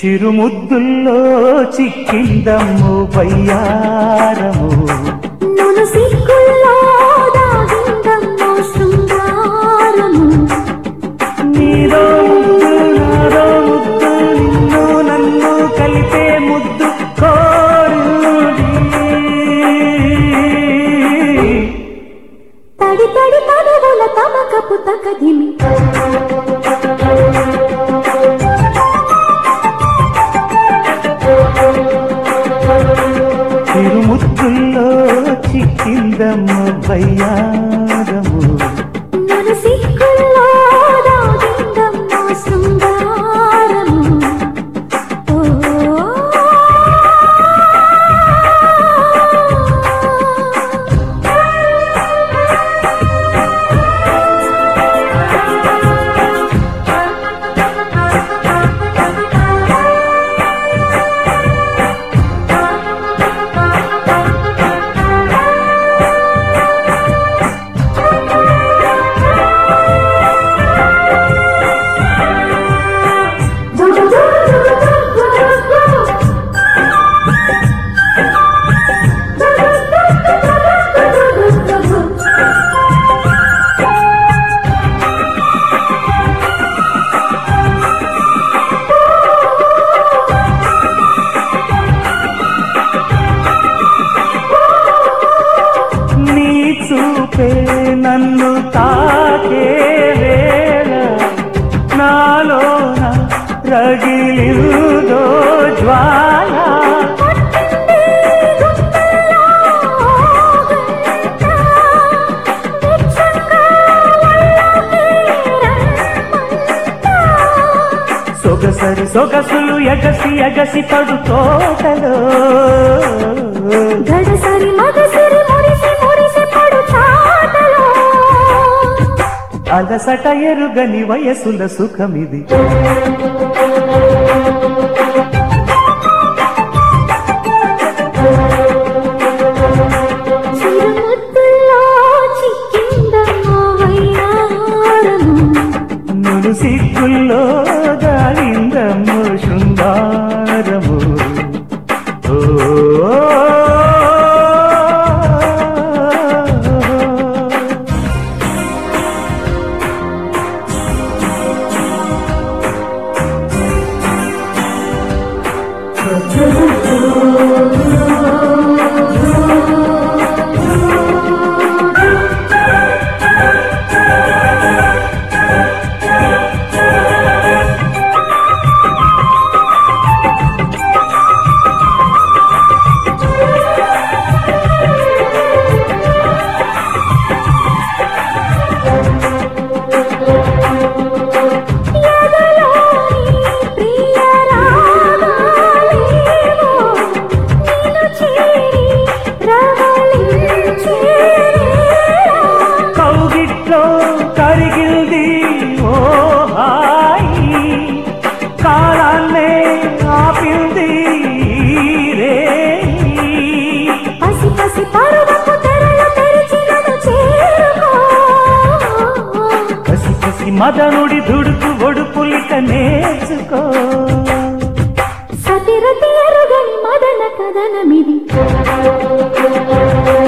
చిరుముద్దుల్లో చిక్కిందమ్ము బయ్యారము నన్ను సిగ్గుల్లో దాగిందమ్మో శృంగారము నీదో ముద్దు నాదో ముద్దు నిన్ను నన్ను కలిపే ముద్దు కోరుది తడి తడి తనువుల తమకపు తకదిమి చిరుముద్దుల్లో చిక్కిందమ్ము బయ్యారము నన్ను సిగ్గుల్లో దాగిందమ్మో శృంగారము నీ చూపే నన్ను తాకే వేళ నాలోన రగిలిందో జ్వాల సొగసరి సొగసులు ఎగసి ఎగసి పడు తోటలో గడసరి మగసిరి మురిసి మురిసి పడు చాటలో అలసట ఎరుగని వయసుల సుఖమిది చిరుముద్దుల్లో చిక్కిందమ్మో వయ్యారము నును సిగ్గుల్లో దాలిందమ్ము శృంగారము ఓ ఎదలోని ప్రియ రాగాలేవో నిన్ను చేరి రవళించేవేళ కౌగిట్లో కరిగిల్ది ఓ హాయి కాలాన్నే ఆపింది రే పసి పసి పరువపు తెరలు తెరిచినను చేరుకో కసి కసి మదనుడి దుడుకు ఒడుపులిక నేర్చుకో సతిరతి ఎరుగని మదన కదనమిది